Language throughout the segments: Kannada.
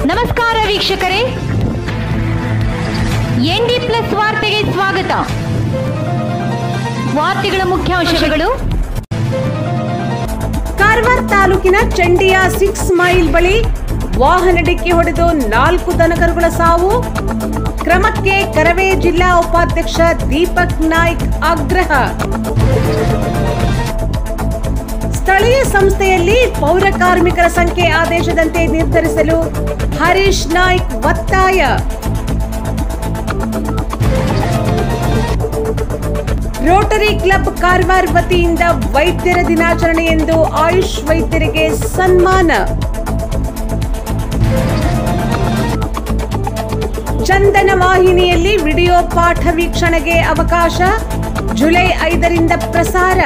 ನಮಸ್ಕಾರ ವೀಕ್ಷಕರೇ ಎನ್ಡಿ ಪ್ಲಸ್ ವಾರ್ತೆಗೆ ಸ್ವಾಗತ ವಾರ್ತೆಗಳ ಮುಖ್ಯಾಂಶಗಳು ಕಾರವಾರ ತಾಲೂಕಿನ ಚಂಡಿಯ ಸಿಕ್ಸ್ ಮೈಲ್ ಬಳಿ ವಾಹನ ಡಿಕ್ಕಿ ಹೊಡೆದು ನಾಲ್ಕು ದನಕರುಗಳ ಸಾವು ಕ್ರಮಕ್ಕೆ ಕರವೇ ಜಿಲ್ಲಾ ಉಪಾಧ್ಯಕ್ಷ ದೀಪಕ್ ನಾಯ್ಕ್ ಆಗ್ರಹ ಸ್ಥಳೀಯ ಸಂಸ್ಥೆಯಲ್ಲಿ ಪೌರ ಕಾರ್ಮಿಕರ ಸಂಖ್ಯೆ ಆದೇಶದಂತೆ ನಿರ್ಧರಿಸಲು ಹರೀಶ್ ನಾಯ್ಕ್ ಒತ್ತಾಯ ರೋಟರಿ ಕ್ಲಬ್ ಕಾರವಾರ ವತಿಯಿಂದ ವೈದ್ಯರ ದಿನಾಚರಣೆ ಎಂದು ಆಯುಷ್ ವೈದ್ಯರಿಗೆ ಸನ್ಮಾನ ಚಂದನ ವಾಹಿನಿಯಲ್ಲಿ ವಿಡಿಯೋ ಪಾಠ ವೀಕ್ಷಣೆಗೆ ಅವಕಾಶ ಜುಲೈ ಐದರಿಂದ ಪ್ರಸಾರ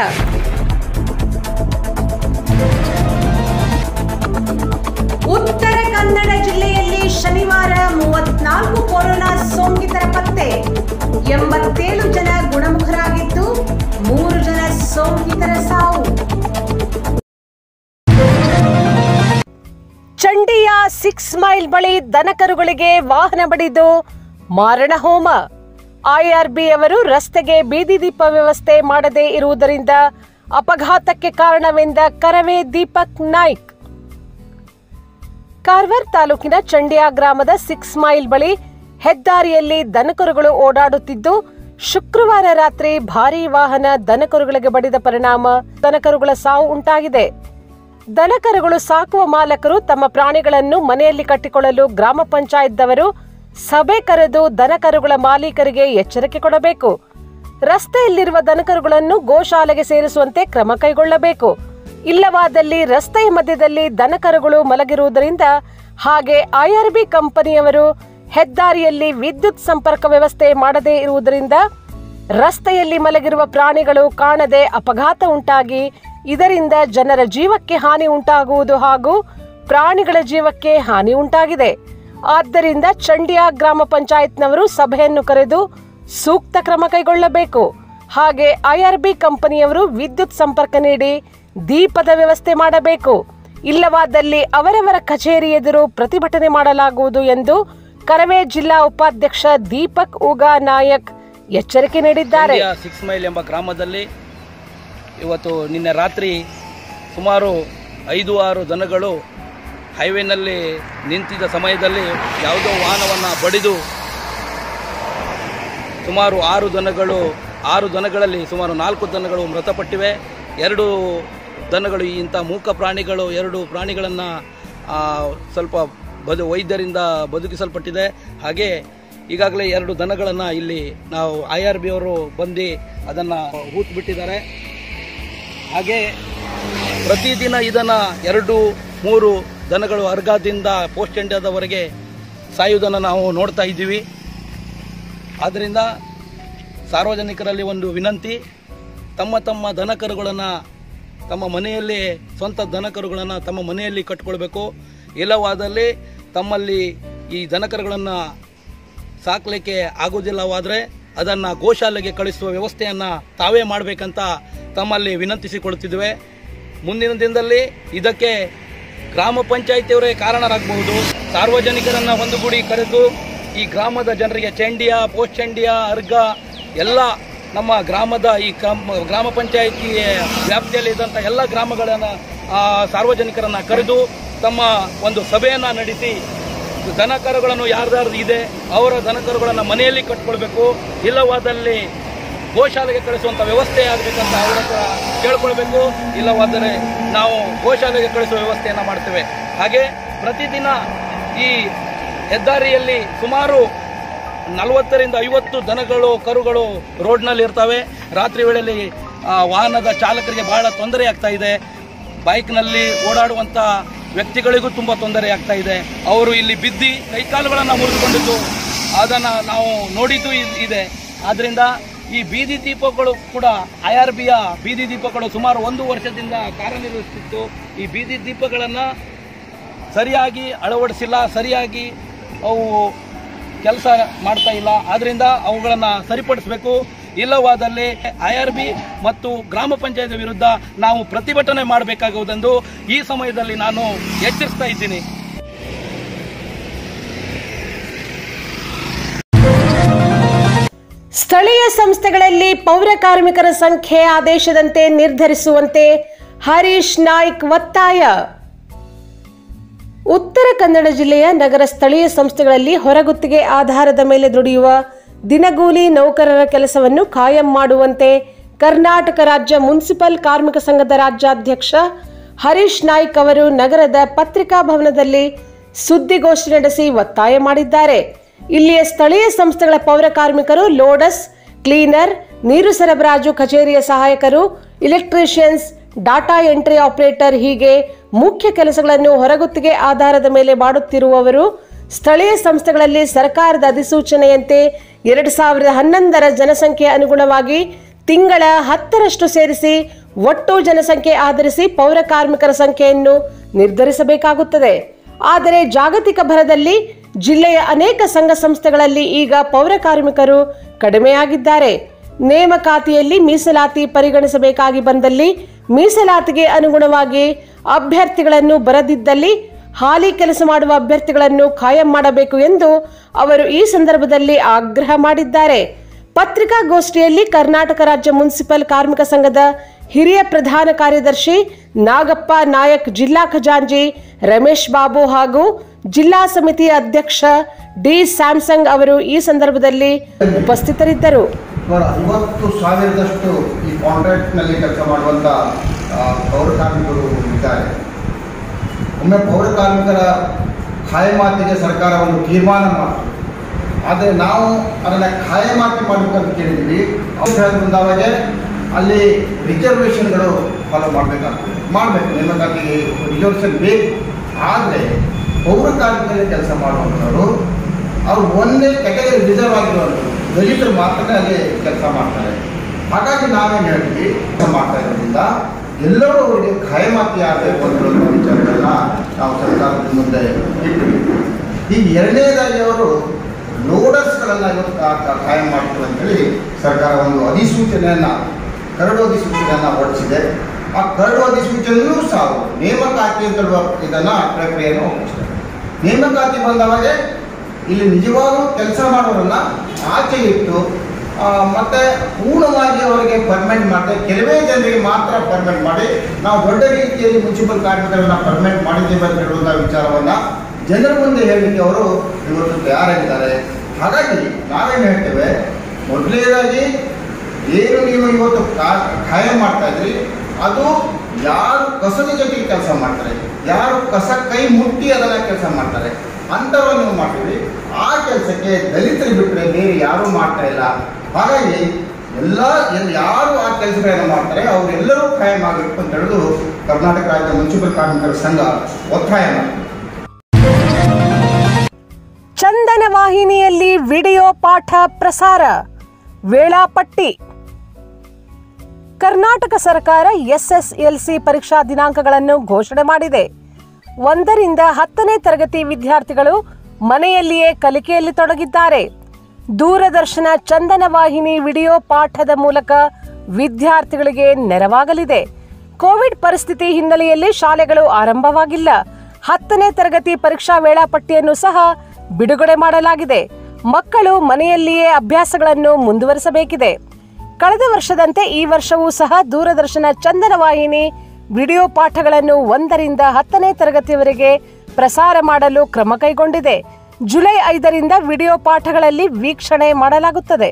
ಉತ್ತರ ಕನ್ನಡ ಜಿಲ್ಲೆಯಲ್ಲಿ ಶನಿವಾರ ಮೂವತ್ನಾಲ್ಕು ಕೊರೋನಾ ಸೋಂಕಿತರ ಪತ್ತೆ ಎಂಬತ್ತೇಳು ಜನ ಗುಣಮುಖರಾಗಿದ್ದು ಮೂರು ಜನ ಸೋಂಕಿತರ ಸಾವು ಚಂಡಿಯ ಸಿಕ್ಸ್ ಮೈಲ್ ಬಳಿ ದನಕರುಗಳಿಗೆ ವಾಹನ ಬಡಿದು ಮಾರಣ ಹೋಮ ಐಆರ್ಬಿ ಅವರು ರಸ್ತೆಗೆ ಬೀದಿ ದೀಪ ವ್ಯವಸ್ಥೆ ಮಾಡದೇ ಇರುವುದರಿಂದ ಅಪಘಾತಕ್ಕೆ ಕಾರಣವೆಂದ ಕರವೇ ದೀಪಕ್ ನಾಯ್ಕ್ ಕಾರವಾರ ತಾಲೂಕಿನ ಚಂಡಿಯಾ ಗ್ರಾಮದ ಸಿಕ್ಸ್ ಮೈಲ್ ಬಳಿ ಹೆದ್ದಾರಿಯಲ್ಲಿ ದನಕರುಗಳು ಓಡಾಡುತ್ತಿದ್ದು ಶುಕ್ರವಾರ ರಾತ್ರಿ ಭಾರೀ ವಾಹನ ದನಕರುಗಳಿಗೆ ಬಡಿದ ಪರಿಣಾಮ ದನಕರುಗಳ ಸಾವು ಉಂಟಾಗಿದೆ ದನಕರುಗಳು ಸಾಕುವ ಮಾಲಕರು ತಮ್ಮ ಪ್ರಾಣಿಗಳನ್ನು ಮನೆಯಲ್ಲಿ ಕಟ್ಟಿಕೊಳ್ಳಲು ಗ್ರಾಮ ಪಂಚಾಯತ್ದವರು ಸಭೆ ಕರೆದು ದನಕರುಗಳ ಮಾಲೀಕರಿಗೆ ಎಚ್ಚರಿಕೆ ಕೊಡಬೇಕು ರಸ್ತೆಯಲ್ಲಿರುವ ದನಕರುಗಳನ್ನು ಗೋಶಾಲೆಗೆ ಸೇರಿಸುವಂತೆ ಕ್ರಮ ಕೈಗೊಳ್ಳಬೇಕು ಇಲ್ಲವಾದಲ್ಲಿ ರಸ್ತೆಯ ಮಧ್ಯದಲ್ಲಿ ದನಕರುಗಳು ಮಲಗಿರುವುದರಿಂದ ಹಾಗೆ ಐಆರ್ಬಿ ಕಂಪನಿಯವರು ಹೆದ್ದಾರಿಯಲ್ಲಿ ವಿದ್ಯುತ್ ಸಂಪರ್ಕ ವ್ಯವಸ್ಥೆ ಮಾಡದೇ ಇರುವುದರಿಂದ ರಸ್ತೆಯಲ್ಲಿ ಮಲಗಿರುವ ಪ್ರಾಣಿಗಳು ಕಾಣದೆ ಅಪಘಾತ ಉಂಟಾಗಿ ಇದರಿಂದ ಜನರ ಜೀವಕ್ಕೆ ಹಾನಿ ಉಂಟಾಗುವುದು ಹಾಗೂ ಪ್ರಾಣಿಗಳ ಜೀವಕ್ಕೆ ಹಾನಿ ಉಂಟಾಗಿದೆ ಆದ್ದರಿಂದ ಚಂಡಿಯಾ ಗ್ರಾಮ ಪಂಚಾಯತ್ನವರು ಸಭೆಯನ್ನು ಕರೆದು ಸೂಕ್ತ ಕ್ರಮ ಕೈಗೊಳ್ಳಬೇಕು ಹಾಗೆ ಐಆರ್ಬಿ ಕಂಪನಿಯವರು ವಿದ್ಯುತ್ ಸಂಪರ್ಕ ನೀಡಿ ದೀಪದ ವ್ಯವಸ್ಥೆ ಮಾಡಬೇಕು ಇಲ್ಲವಾದಲ್ಲಿ ಅವರವರ ಕಚೇರಿ ಎದುರು ಪ್ರತಿಭಟನೆ ಮಾಡಲಾಗುವುದು ಎಂದು ಕರವೇ ಜಿಲ್ಲಾ ಉಪಾಧ್ಯಕ್ಷ ದೀಪಕ್ ಉಗಾ ನಾಯಕ್ ಎಚ್ಚರಿಕೆ ನೀಡಿದ್ದಾರೆ ಇಂಡಿಯಾ ಸಿಕ್ಸ್ ಮೈಲ್ ಎಂಬ ಗ್ರಾಮದಲ್ಲಿ ಇವತ್ತು ನಿನ್ನೆ ರಾತ್ರಿ ಸುಮಾರು ಐದು ಆರು ದನಗಳು ಹೈವೇನಲ್ಲಿ ನಿಂತಿದ್ದ ಸಮಯದಲ್ಲಿ ಯಾವುದೋ ವಾಹನವನ್ನು ಬಡಿದು ಸುಮಾರು ಆರು ದನಗಳು ಆರು ದನಗಳಲ್ಲಿ ಸುಮಾರು ನಾಲ್ಕು ದನಗಳು ಮೃತಪಟ್ಟಿವೆ ಎರಡು ದನಗಳು ಇಂಥ ಮೂಕ ಪ್ರಾಣಿಗಳು ಎರಡು ಪ್ರಾಣಿಗಳನ್ನು ಸ್ವಲ್ಪ ಬದು ವೈದ್ಯರಿಂದ ಬದುಕಿಸಲ್ಪಟ್ಟಿದೆ ಹಾಗೆ ಈಗಾಗಲೇ ಎರಡು ದನಗಳನ್ನು ಇಲ್ಲಿ ನಾವು ಐ ಆರ್ ಬಿ ಅವರು ಬಂದು ಅದನ್ನು ಹೂತ್ಬಿಟ್ಟಿದ್ದಾರೆ ಹಾಗೆ ಪ್ರತಿದಿನ ಇದನ್ನು ಎರಡು ಮೂರು ದನಗಳು ಅರ್ಗಾದಿಂದ ಪೋಸ್ಟ್ ಇಂಡಿಯಾದವರೆಗೆ ಸಾಯುವುದನ್ನು ನಾವು ನೋಡ್ತಾ ಇದ್ದೀವಿ ಆದ್ದರಿಂದ ಸಾರ್ವಜನಿಕರಲ್ಲಿ ಒಂದು ವಿನಂತಿ ತಮ್ಮ ತಮ್ಮ ದನಕರುಗಳನ್ನು ತಮ್ಮ ಮನೆಯಲ್ಲಿ ಸ್ವಂತ ದನಕರುಗಳನ್ನು ತಮ್ಮ ಮನೆಯಲ್ಲಿ ಕಟ್ಕೊಳ್ಬೇಕು ಇಲ್ಲವಾದಲ್ಲಿ ತಮ್ಮಲ್ಲಿ ಈ ದನಕರುಗಳನ್ನು ಸಾಕಲಿಕ್ಕೆ ಆಗೋದಿಲ್ಲವಾದರೆ ಅದನ್ನು ಗೋಶಾಲೆಗೆ ಕಳಿಸುವ ವ್ಯವಸ್ಥೆಯನ್ನು ತಾವೇ ಮಾಡಬೇಕಂತ ತಮ್ಮಲ್ಲಿ ವಿನಂತಿಸಿಕೊಳ್ಳುತ್ತಿದ್ದೇವೆ ಮುಂದಿನ ದಿನದಲ್ಲಿ ಇದಕ್ಕೆ ಗ್ರಾಮ ಪಂಚಾಯಿತಿಯವರೇ ಕಾರಣರಾಗಬಹುದು ಸಾರ್ವಜನಿಕರನ್ನು ಒಂದುಗೂಡಿ ಕರೆದು ಈ ಗ್ರಾಮದ ಜನರಿಗೆ ಚಂಡಿಯ ಪೋಸ್ಟ್ ಚಂಡಿಯ ಅರ್ಗ ಎಲ್ಲ ನಮ್ಮ ಗ್ರಾಮದ ಈ ಗ್ರಾಮ ಗ್ರಾಮ ಪಂಚಾಯಿತಿ ವ್ಯಾಪ್ತಿಯಲ್ಲಿ ಇದ್ದಂಥ ಎಲ್ಲ ಗ್ರಾಮಗಳನ್ನು ಆ, ಸಾರ್ವಜನಿಕರನ್ನು ಕರೆದು ತಮ್ಮ ಒಂದು ಸಭೆಯನ್ನು ನಡೆಸಿ ದನಕರುಗಳನ್ನು ಯಾರ್ದಾರು ಇದೆ ಅವರ ದನಕರುಗಳನ್ನು ಮನೆಯಲ್ಲಿ ಕಟ್ಕೊಳ್ಬೇಕು ಇಲ್ಲವಾದಲ್ಲಿ ಗೋಶಾಲೆಗೆ ಕಳಿಸುವಂಥ ವ್ಯವಸ್ಥೆ ಆಗಬೇಕಂತ ಅವರ ಹತ್ರ ಕೇಳ್ಕೊಳ್ಬೇಕು ಇಲ್ಲವಾದರೆ ನಾವು ಗೋಶಾಲೆಗೆ ಕಳಿಸುವ ವ್ಯವಸ್ಥೆಯನ್ನು ಮಾಡ್ತೇವೆ ಹಾಗೆ ಪ್ರತಿದಿನ ಈ ಹೆದ್ದಾರಿಯಲ್ಲಿ ಸುಮಾರು ನಲವತ್ತರಿಂದ ಐವತ್ತು ದನಗಳು ಕರುಗಳು ರೋಡ್ನಲ್ಲಿ ಇರ್ತವೆ ರಾತ್ರಿ ವೇಳೆಯಲ್ಲಿ ಆ, ವಾಹನದ ಚಾಲಕರಿಗೆ ಬಹಳ ತೊಂದರೆ ಆಗ್ತಾ ಇದೆ ಬೈಕ್ನಲ್ಲಿ ಓಡಾಡುವಂಥ ವ್ಯಕ್ತಿಗಳಿಗೂ ತುಂಬ ತೊಂದರೆ ಆಗ್ತಾ ಇದೆ ಅವರು ಇಲ್ಲಿ ಬಿದ್ದು ಕೈಕಾಲುಗಳನ್ನು ಮುರಿದುಕೊಂಡಿದ್ದು ಅದನ್ನು ನಾವು ನೋಡಿದ್ದು ಇ- ಇದೆ ಆದ್ದರಿಂದ ಈ ಬೀದಿ ದೀಪಗಳು ಕೂಡ ಐ ಆರ್ ಬಿಯ ಬೀದಿ ದೀಪಗಳು ಸುಮಾರು ಒಂದು ವರ್ಷದಿಂದ ಕಾರ್ಯನಿರ್ವಹಿಸುತ್ತಿತ್ತು ಈ ಬೀದಿ ದೀಪಗಳನ್ನು ಸರಿಯಾಗಿ ಅಳವಡಿಸಿಲ್ಲ ಸರಿಯಾಗಿ ಅವು ಕೆಲಸ ಮಾಡ್ತಾ ಇಲ್ಲ ಆದ್ರಿಂದ ಅವುಗಳನ್ನು ಸರಿಪಡಿಸಬೇಕು ಇಲ್ಲವಾದಲ್ಲಿ ಐ ಆರ್ ಬಿ ಮತ್ತು ಗ್ರಾಮ ಪಂಚಾಯತ್ ವಿರುದ್ಧ ನಾವು ಪ್ರತಿಭಟನೆ ಮಾಡಬೇಕಾಗುವುದೆಂದು ಈ ಸಮಯದಲ್ಲಿ ನಾನು ಎಚ್ಚರಿಸ್ತಾ ಇದ್ದೀನಿ ಸ್ಥಳೀಯ ಸಂಸ್ಥೆಗಳಲ್ಲಿ ಪೌರ ಕಾರ್ಮಿಕರ ಸಂಖ್ಯೆ ಆದೇಶದಂತೆ ನಿರ್ಧರಿಸುವಂತೆ ಹರೀಶ್ ನಾಯ್ಕ್ ಒತ್ತಾಯ ಉತ್ತರ ಕನ್ನಡ ಜಿಲ್ಲೆಯ ನಗರ ಸ್ಥಳೀಯ ಸಂಸ್ಥೆಗಳಲ್ಲಿ ಹೊರಗುತ್ತಿಗೆ ಆಧಾರದ ಮೇಲೆ ದುಡಿಯುವ ದಿನಗೂಲಿ ನೌಕರರ ಕೆಲಸವನ್ನು ಕಾಯಂ ಮಾಡುವಂತೆ ಕರ್ನಾಟಕ ರಾಜ್ಯ ಮುನ್ಸಿಪಲ್ ಕಾರ್ಮಿಕ ಸಂಘದ ರಾಜ್ಯಾಧ್ಯಕ್ಷ ಹರೀಶ್ ನಾಯ್ಕ್ ಅವರು ನಗರದ ಪತ್ರಿಕಾ ಭವನದಲ್ಲಿ ಸುದ್ದಿಗೋಷ್ಠಿ ನಡೆಸಿ ಒತ್ತಾಯ ಮಾಡಿದ್ದಾರೆ ಇಲ್ಲಿಯ ಸ್ಥಳೀಯ ಸಂಸ್ಥೆಗಳ ಪೌರ ಕಾರ್ಮಿಕರು ಲೋಡಸ್ ಕ್ಲೀನರ್ ನೀರು ಸರಬರಾಜು ಕಚೇರಿಯ ಸಹಾಯಕರು ಇಲೆಕ್ಟ್ರಿಷಿಯನ್ಸ್ ಡಾಟಾ ಎಂಟ್ರಿ ಆಪರೇಟರ್ ಹೀಗೆ ಮುಖ್ಯ ಕೆಲಸಗಳನ್ನು ಹೊರಗುತ್ತಿಗೆ ಆಧಾರದ ಮೇಲೆ ಮಾಡುತ್ತಿರುವವರು ಸ್ಥಳೀಯ ಸಂಸ್ಥೆಗಳಲ್ಲಿ ಸರ್ಕಾರದ ಅಧಿಸೂಚನೆಯಂತೆ ಎರಡು ಸಾವಿರದ ಹನ್ನೊಂದರ ಜನಸಂಖ್ಯೆ ಅನುಗುಣವಾಗಿ ತಿಂಗಳ ಹತ್ತರಷ್ಟು ಸೇರಿಸಿ ಒಟ್ಟು ಜನಸಂಖ್ಯೆ ಆಧರಿಸಿ ಪೌರ ಕಾರ್ಮಿಕರ ಸಂಖ್ಯೆಯನ್ನು ನಿರ್ಧರಿಸಬೇಕಾಗುತ್ತದೆ ಆದರೆ ಜಾಗತಿಕ ಭರದಲ್ಲಿ ಜಿಲ್ಲೆಯ ಅನೇಕ ಸಂಘ ಸಂಸ್ಥೆಗಳಲ್ಲಿ ಈಗ ಪೌರ ಕಾರ್ಮಿಕರು ಕಡಿಮೆಯಾಗಿದ್ದಾರೆ ನೇಮಕಾತಿಯಲ್ಲಿ ಮೀಸಲಾತಿ ಪರಿಗಣಿಸಬೇಕಾಗಿ ಬಂದಲ್ಲಿ ಮೀಸಲಾತಿಗೆ ಅನುಗುಣವಾಗಿ ಅಭ್ಯರ್ಥಿಗಳನ್ನು ಬರದಿದ್ದಲ್ಲಿ ಹಾಲಿ ಕೆಲಸ ಮಾಡುವ ಅಭ್ಯರ್ಥಿಗಳನ್ನು ಕಾಯಂ ಮಾಡಬೇಕು ಎಂದು ಅವರು ಈ ಸಂದರ್ಭದಲ್ಲಿ ಆಗ್ರಹ ಮಾಡಿದ್ದಾರೆ ಪತ್ರಿಕಾಗೋಷ್ಠಿಯಲ್ಲಿ ಕರ್ನಾಟಕ ರಾಜ್ಯ ಮುನ್ಸಿಪಲ್ ಕಾರ್ಮಿಕ ಸಂಘದ ಹಿರಿಯ ಪ್ರಧಾನ ಕಾರ್ಯದರ್ಶಿ ನಾಗಪ್ಪ ನಾಯಕ್ ಜಿಲ್ಲಾ ಖಜಾಂಜಿ ರಮೇಶ್ ಬಾಬು ಹಾಗೂ ಜಿಲ್ಲಾ ಸಮಿತಿಯ ಅಧ್ಯಕ್ಷ ಡಿ ಸ್ಯಾಮ್ಸಂಗ್ ಅವರು ಈ ಸಂದರ್ಭದಲ್ಲಿ ಉಪಸ್ಥಿತರಿದ್ದರು ಸುಮಾರು ಐವತ್ತು ಸಾವಿರದಷ್ಟು ಈ ಕಾಂಟ್ರಾಕ್ಟ್ನಲ್ಲಿ ಕೆಲಸ ಮಾಡುವಂಥ ಆ, ಪೌರ ಕಾರ್ಮಿಕರು ಇದ್ದಾರೆ ಒಮ್ಮೆ ಪೌರ ಕಾರ್ಮಿಕರ ಖಾಯಮಾತಿಗೆ ಸರ್ಕಾರ ಒಂದು ತೀರ್ಮಾನ ಮಾಡಿತು ಆದರೆ ನಾವು ಅದನ್ನು ಖಾಯಮಾತಿ ಮಾಡಬೇಕಂತ ಕೇಳಿದ್ವಿ ಅವ್ರು ಹೇಳಿ ಬಂದವಾಗೆ ಅಲ್ಲಿ ರಿಸರ್ವೇಷನ್ಗಳು ಫಾಲೋ ಮಾಡಬೇಕಾಗ್ತದೆ ಮಾಡಬೇಕು ನೇಮಕಾತಿಗೆ ರಿಸರ್ವೇಷನ್ ಬೇಕು ಆದರೆ ಪೌರ ಕಾರ್ಮಿಕರಲ್ಲಿ ಕೆಲಸ ಮಾಡುವಂಥವ್ರು ಅವ್ರು ಒಂದೇ ಕೆಟಗರಿ ರಿಸರ್ವ್ ಆಗಿರುವಂಥವ್ರು ದಲಿತರು ಮಾತ್ರ ಅಲ್ಲಿ ಕೆಲಸ ಮಾಡ್ತಾರೆ ಹಾಗಾಗಿ ನಾವೇನು ಹೇಳ್ತೀವಿ ಕೆಲಸ ಮಾಡ್ತಾ ಇರೋದ್ರಿಂದ ಎಲ್ಲರೂ ಅವರಿಗೆ ಖಾಯಮಾತಿ ಆಗಬೇಕು ಅನ್ನುವಂಥ ವಿಚಾರಗಳನ್ನ ನಾವು ಸರ್ಕಾರದ ಮುಂದೆ ಇಟ್ಟಿವಿ ಈಗ ಎರಡನೇದಾಗಿ ಅವರು ಲೋಡರ್ಸ್ಗಳನ್ನು ಇವತ್ತು ಕಾ- ಕಾ- ಕಾಯಂ ಮಾಡ್ತಾರೆ ಅಂತೇಳಿ ಸರ್ಕಾರ ಒಂದು ಅಧಿಸೂಚನೆಯನ್ನು ಕರಡು ಅಧಿಸೂಚನೆಯನ್ನು ಹೊರಡಿಸಿದೆ ಆ ಕರಡು ಅಧಿಸೂಚನೆಯೂ ಸಹ ಅವರು ನೇಮಕಾತಿ ಅಂತ ಹೇಳುವ ಇದನ್ನು ಪ್ರಕ್ರಿಯೆಯನ್ನು ಒಪ್ಪಿಸ್ತಾರೆ ನೇಮಕಾತಿ ಬಂದವಾಗ ಇಲ್ಲಿ ನಿಜವಾಗ್ಲೂ ಕೆಲಸ ಮಾಡೋರನ್ನ ಆಚೆ ಇಟ್ಟು ಆ, ಮತ್ತೆ ಪೂರ್ಣವಾಗಿ ಅವರಿಗೆ ಪರ್ಮನೆಂಟ್ ಮಾಡಿದೆ ಕೆಲವೇ ಜನರಿಗೆ ಮಾತ್ರ ಪರ್ಮನೆಂಟ್ ಮಾಡಿ ನಾವು ದೊಡ್ಡ ರೀತಿಯಲ್ಲಿ ಮುನ್ಸಿಪಲ್ ಕಾರ್ಮಿಕರನ್ನ ಪರ್ಮನೆಂಟ್ ಮಾಡಿದ್ದೇವೆ ಅಂತ ಹೇಳುವಂಥ ವಿಚಾರವನ್ನ ಜನರ ಮುಂದೆ ಹೇಳಲಿಕ್ಕೆ ಅವರು ಇವತ್ತು ತಯಾರಾಗಿದ್ದಾರೆ ಹಾಗಾಗಿ ನಾವೇನು ಹೇಳ್ತೇವೆ ಮೊದಲನೇದಾಗಿ ಏನು ನೀವು ಇವತ್ತು ಕಾ- ಕಾಯಂ ಮಾಡ್ತಾ ಇದ್ರಿ ಅದು ಯಾರು ಕಸದ ಜೊತೆಗೆ ಕೆಲಸ ಮಾಡ್ತಾರೆ ಯಾರು ಕಸ ಕೈ ಮುಟ್ಟಿ ಅದನ್ನ ಕೆಲಸ ಮಾಡ್ತಾರೆ ಅಂಥವ್ರು ನೀವು ಮಾಡ್ತೀವಿ ಆ ಕೆಲಸಕ್ಕೆ ದಲಿತರು ಬಿಟ್ಟರೆ ಬೇರೆ ಯಾರೂ ಮಾಡ್ತಾ ಇಲ್ಲ ಹಾಗಾಗಿ ಎಲ್ಲ ಎಲ್- ಯಾರು ಆ ಕೆಲಸಗಳನ್ನು ಮಾಡ್ತಾರೆ ಅವರೆಲ್ಲರೂ ಕಾಯಂ ಆಗಬೇಕು ಅಂತ ಹೇಳೋದು ಕರ್ನಾಟಕ ರಾಜ್ಯ ಮುನ್ಸಿಪಲ್ ಕಾರ್ಮಿಕರ ಸಂಘ ಒತ್ತಾಯ ಮಾಡಿದೆ ಚಂದನ ವಾಹಿನಿಯಲ್ಲಿ ವಿಡಿಯೋ ಪಾಠ ಪ್ರಸಾರ ವೇಳಾಪಟ್ಟಿ ಕರ್ನಾಟಕ ಸರ್ಕಾರ ಎಸ್ಎಸ್ಎಲ್ಸಿ ಪರೀಕ್ಷಾ ದಿನಾಂಕಗಳನ್ನು ಘೋಷಣೆ ಮಾಡಿದೆ ಒಂದರಿಂದ ಹತ್ತನೇ ತರಗತಿ ವಿದ್ಯಾರ್ಥಿಗಳು ಮನೆಯಲ್ಲಿಯೇ ಕಲಿಕೆಯಲ್ಲಿ ತೊಡಗಿದ್ದಾರೆ ದೂರದರ್ಶನ ಚಂದನ ವಾಹಿನಿ ವಿಡಿಯೋ ಪಾಠದ ಮೂಲಕ ವಿದ್ಯಾರ್ಥಿಗಳಿಗೆ ನೆರವಾಗಲಿದೆ ಕೋವಿಡ್ ಪರಿಸ್ಥಿತಿ ಹಿನ್ನೆಲೆಯಲ್ಲಿ ಶಾಲೆಗಳು ಆರಂಭವಾಗಿಲ್ಲ ಹತ್ತನೇ ತರಗತಿ ಪರೀಕ್ಷಾ ವೇಳಾಪಟ್ಟಿಯನ್ನು ಸಹ ಬಿಡುಗಡೆ ಮಾಡಲಾಗಿದೆ ಮಕ್ಕಳು ಮನೆಯಲ್ಲಿಯೇ ಅಭ್ಯಾಸಗಳನ್ನು ಮುಂದುವರಿಸಬೇಕಿದೆ ಕಳೆದ ವರ್ಷದಂತೆ ಈ ವರ್ಷವೂ ಸಹ ದೂರದರ್ಶನ ಚಂದನ ವಾಹಿನಿ ವಿಡಿಯೋ ಪಾಠಗಳನ್ನು ಒಂದರಿಂದ ಹತ್ತನೇ ತರಗತಿಯವರೆಗೆ ಪ್ರಸಾರ ಮಾಡಲು ಕ್ರಮ ಕೈಗೊಂಡಿದೆ ಜುಲೈ ಐದರಿಂದ ವಿಡಿಯೋ ಪಾಠಗಳಲ್ಲಿ ವೀಕ್ಷಣೆ ಮಾಡಲಾಗುತ್ತದೆ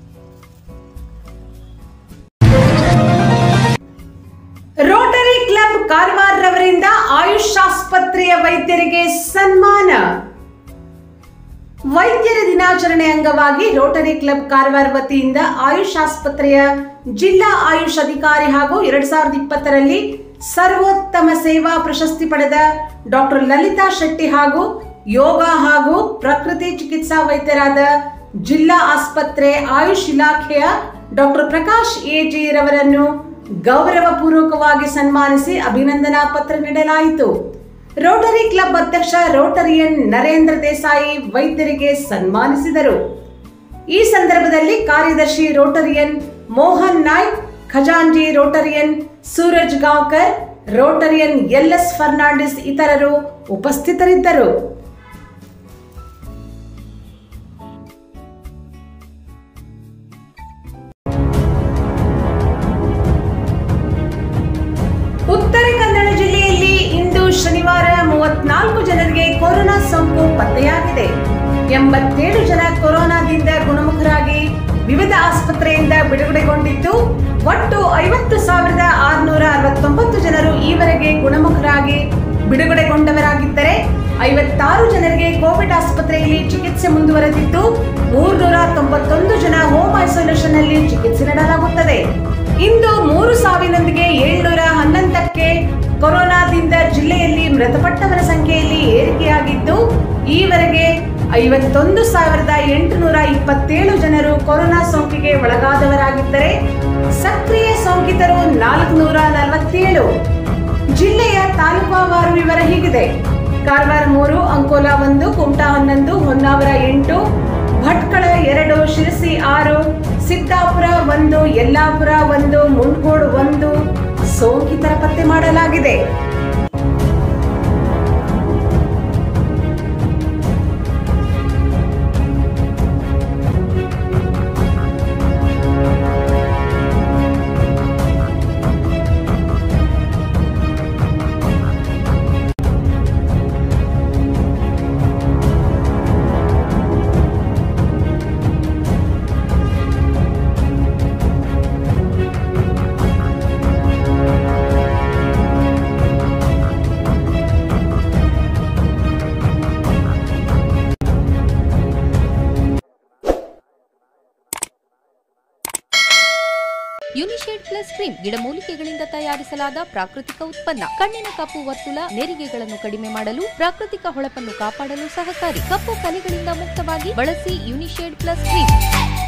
ರೋಟರಿ ಕ್ಲಬ್ ಕಾರವಾರ ರವರಿಂದ ಆಯುಷ್ ಆಸ್ಪತ್ರೆಯ ವೈದ್ಯರಿಗೆ ಸನ್ಮಾನ ವೈದ್ಯರ ದಿನಾಚರಣೆ ಅಂಗವಾಗಿ ರೋಟರಿ ಕ್ಲಬ್ ಕಾರವಾರ ವತಿಯಿಂದ ಆಯುಷ್ ಆಸ್ಪತ್ರೆಯ ಜಿಲ್ಲಾ ಆಯುಷ್ ಅಧಿಕಾರಿ ಹಾಗೂ ಎರಡ್ ಸಾವಿರದ ಇಪ್ಪತ್ತರಲ್ಲಿ ಸರ್ವೋತ್ತಮ ಸೇವಾ ಪ್ರಶಸ್ತಿ ಪಡೆದ ಡಾಕ್ಟರ್ ಲಲಿತಾ ಶೆಟ್ಟಿ ಹಾಗೂ ಯೋಗ ಹಾಗೂ ಪ್ರಕೃತಿ ಚಿಕಿತ್ಸಾ ವೈದ್ಯರಾದ ಜಿಲ್ಲಾ ಆಸ್ಪತ್ರೆ ಆಯುಷ್ ಇಲಾಖೆಯ ಡಾಕ್ಟರ್ ಪ್ರಕಾಶ್ ಎಜಿ ರವರನ್ನು ಗೌರವಪೂರ್ವಕವಾಗಿ ಸನ್ಮಾನಿಸಿ ಅಭಿನಂದನಾ ಪತ್ರ ನೀಡಲಾಯಿತು ರೋಟರಿ ಕ್ಲಬ್ ಅಧ್ಯಕ್ಷ ರೋಟರಿಯನ್ ನರೇಂದ್ರ ದೇಸಾಯಿ ವೈದ್ಯರಿಗೆ ಸನ್ಮಾನಿಸಿದರು ಈ ಸಂದರ್ಭದಲ್ಲಿ ಕಾರ್ಯದರ್ಶಿ ರೋಟರಿಯನ್ ಮೋಹನ್ ನಾಯ್ಕ್ ಖಜಾಂಜಿ rotarian Suraj Gaonkar rotarian L S Fernandes ಇತರರು ಉಪಸ್ಥಿತರಿದ್ದರು ಸೋಂಕು ಪತ್ತೆಯಾಗಿದೆ ಎಂಬತ್ತೇಳು ಜನ ಕೊರೋನಾದಿಂದ ಗುಣಮುಖರಾಗಿ ವಿವಿಧ ಆಸ್ಪತ್ರೆಯಿಂದ ಬಿಡುಗಡೆಗೊಂಡಿದ್ದು ಒಟ್ಟು ಐವತ್ತು ಸಾವಿರದ ಆರುನೂರ ಅರವತ್ತೊಂಬತ್ತು ಜನರು ಈವರೆಗೆ ಗುಣಮುಖರಾಗಿ ಬಿಡುಗಡೆಗೊಂಡವರಾಗಿದ್ದರೆ ಐವತ್ತಾರು ಜನರಿಗೆ ಕೋವಿಡ್ ಆಸ್ಪತ್ರೆಯಲ್ಲಿ ಚಿಕಿತ್ಸೆ ಮುಂದುವರೆದಿದ್ದು ಮೂರ್ನೂರ ತೊಂಬತ್ತೊಂದು ಜನ ಹೋಮ್ ಐಸೋಲೇಷನ್ ನಲ್ಲಿ ಚಿಕಿತ್ಸೆ ನೀಡಲಾಗುತ್ತದೆ ಇಂದು ಮೂರು ಸಾವಿನೊಂದಿಗೆ ಏಳ್ನೂರ ಹನ್ನೊಂದಕ್ಕೆ ಕೊರೋನಾದಿಂದ ಜಿಲ್ಲೆಯಲ್ಲಿ ಮೃತಪಟ್ಟವರ ಸಂಖ್ಯೆಯಲ್ಲಿ ಏರಿಕೆಯಾಗಿದ್ದು ಈವರೆಗೆ ಐವತ್ತೊಂದು ಸಾವಿರದ ಎಂಟುನೂರ ಇಪ್ಪತ್ತೇಳು ಜನರು ಕೊರೋನಾ ಸೋಂಕಿಗೆ ಒಳಗಾದವರಾಗಿದ್ದರೆ ಸಕ್ರಿಯ ಸೋಂಕಿತರು ನಾಲ್ಕುನೂರ ನಲವತ್ತೇಳು ಜಿಲ್ಲೆಯ ತಾಲೂಕಾವಾರು ವಿವರ ಹೀಗಿದೆ ಕಾರವಾರ ಮೂರು ಅಂಕೋಲಾ ಒಂದು ಕುಮಟಾ ಹನ್ನೊಂದು ಹೊನ್ನಾವರ ಎಂಟು ಭಟ್ಕಳ ಎರಡು ಶಿರಸಿ ಆರು ಸಿದ್ದಾಪುರ ಒಂದು ಯಲ್ಲಾಪುರ ಒಂದು ಮುನ್ಗೋಡು ಒಂದು ಸೋಂಕಿತರ ಪತ್ತೆ ಮಾಡಲಾಗಿದೆ ಯುನಿಶೇಡ್ ಪ್ಲಸ್ ಕ್ರೀಮ್ ಗಿಡಮೂಲಿಕೆಗಳಿಂದ ತಯಾರಿಸಲಾದ ಪ್ರಾಕೃತಿಕ ಉತ್ಪನ್ನ ಕಣ್ಣಿನ ಕಪ್ಪು ವರ್ತುಲ ನೆರಿಗೆಗಳನ್ನು ಕಡಿಮೆ ಮಾಡಲು ಪ್ರಾಕೃತಿಕ ಹೊಳಪನ್ನು ಕಾಪಾಡಲು ಸಹಕಾರಿ ಕಪ್ಪು ಕಲೆಗಳಿಂದ ಮುಕ್ತವಾಗಿ ಬಳಸಿ ಯುನಿಶೇಡ್ ಪ್ಲಸ್ ಕ್ರೀಮ್